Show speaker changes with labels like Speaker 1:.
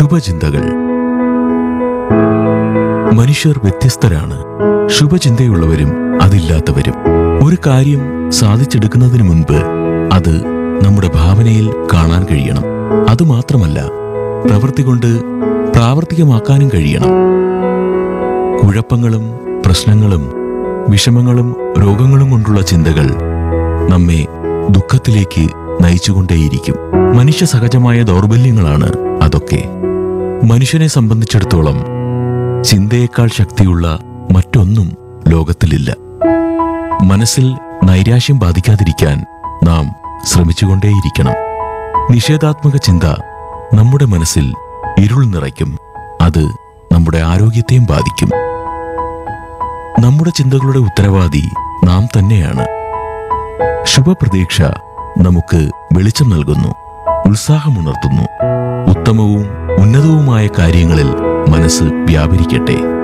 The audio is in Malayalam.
Speaker 1: ശുഭചിന്തകൾ മനുഷ്യർ വ്യത്യസ്തരാണ് ശുഭചിന്തയുള്ളവരും അതില്ലാത്തവരും ഒരു കാര്യം സാധിച്ചെടുക്കുന്നതിന് മുൻപ് അത് നമ്മുടെ ഭാവനയിൽ കാണാൻ കഴിയണം അതുമാത്രമല്ല പ്രവൃത്തി കൊണ്ട് പ്രാവർത്തികമാക്കാനും കഴിയണം കുഴപ്പങ്ങളും പ്രശ്നങ്ങളും വിഷമങ്ങളും രോഗങ്ങളും കൊണ്ടുള്ള ചിന്തകൾ നമ്മെ ദുഃഖത്തിലേക്ക് നയിച്ചുകൊണ്ടേയിരിക്കും മനുഷ്യ സഹജമായ ദൗർബല്യങ്ങളാണ് അതൊക്കെ മനുഷ്യനെ സംബന്ധിച്ചിടത്തോളം ചിന്തയേക്കാൾ ശക്തിയുള്ള മറ്റൊന്നും ലോകത്തിലില്ല മനസ്സിൽ നൈരാശ്യം ബാധിക്കാതിരിക്കാൻ നാം ശ്രമിച്ചുകൊണ്ടേയിരിക്കണം നിഷേധാത്മക ചിന്ത നമ്മുടെ മനസ്സിൽ ഇരുൾ നിറയ്ക്കും അത് നമ്മുടെ ആരോഗ്യത്തെയും ബാധിക്കും നമ്മുടെ ചിന്തകളുടെ ഉത്തരവാദി നാം തന്നെയാണ് ശുഭപ്രതീക്ഷ നമുക്ക് വെളിച്ചം നൽകുന്നു ഉത്സാഹമുണർത്തുന്നു ഉത്തമവും ഉന്നതവുമായ കാര്യങ്ങളിൽ മനസ്സ് വ്യാപരിക്കട്ടെ